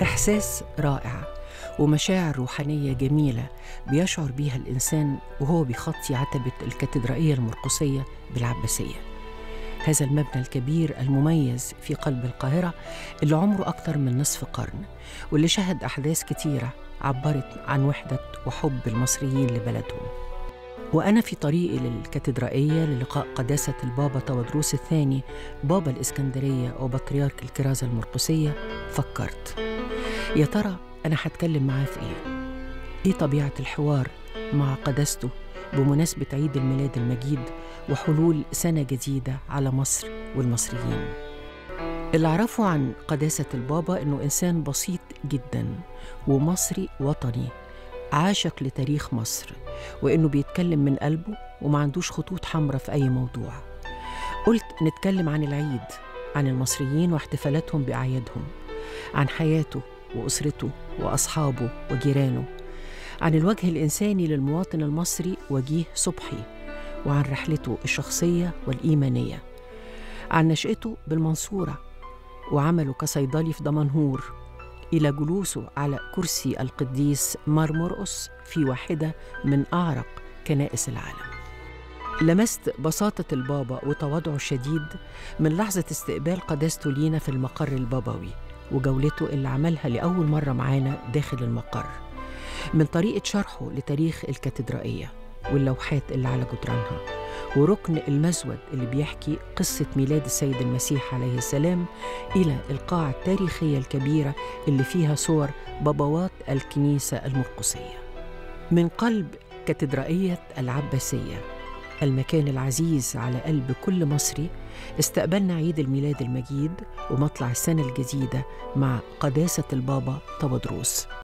إحساس رائع ومشاعر روحانية جميلة بيشعر بيها الإنسان وهو بيخطي عتبة الكاتدرائية المرقسية بالعباسية هذا المبنى الكبير المميز في قلب القاهرة اللي عمره أكثر من نصف قرن واللي شهد أحداث كتيرة عبرت عن وحدة وحب المصريين لبلدهم وأنا في طريقي للكاتدرائية للقاء قداسة البابا تودروس الثاني بابا الإسكندرية وبطريرك الكرازة المرقسية فكرت يا ترى أنا هتكلم معاه في إيه؟ إيه طبيعة الحوار مع قداسته بمناسبة عيد الميلاد المجيد وحلول سنة جديدة على مصر والمصريين اللي أعرفه عن قداسة البابا إنه إنسان بسيط جدا ومصري وطني عاشق لتاريخ مصر وإنه بيتكلم من قلبه وما عندوش خطوط حمراء في أي موضوع قلت نتكلم عن العيد عن المصريين واحتفالاتهم بأعيادهم عن حياته وأسرته وأصحابه وجيرانه عن الوجه الإنساني للمواطن المصري وجيه صبحي وعن رحلته الشخصية والإيمانية عن نشأته بالمنصورة وعمله كصيدلي في دمنهور إلى جلوسه على كرسي القديس مار مرقس في واحدة من أعرق كنائس العالم لمست بساطة البابا وتواضعه الشديد من لحظة استقبال قداسته لينا في المقر البابوي وجولته اللي عملها لأول مرة معانا داخل المقر من طريقة شرحه لتاريخ الكاتدرائية واللوحات اللي على جدرانها وركن المزود اللي بيحكي قصة ميلاد السيد المسيح عليه السلام إلى القاعة التاريخية الكبيرة اللي فيها صور بابوات الكنيسة المرقسية من قلب كاتدرائية العباسية المكان العزيز على قلب كل مصري استقبلنا عيد الميلاد المجيد ومطلع السنة الجديدة مع قداسة البابا تودروس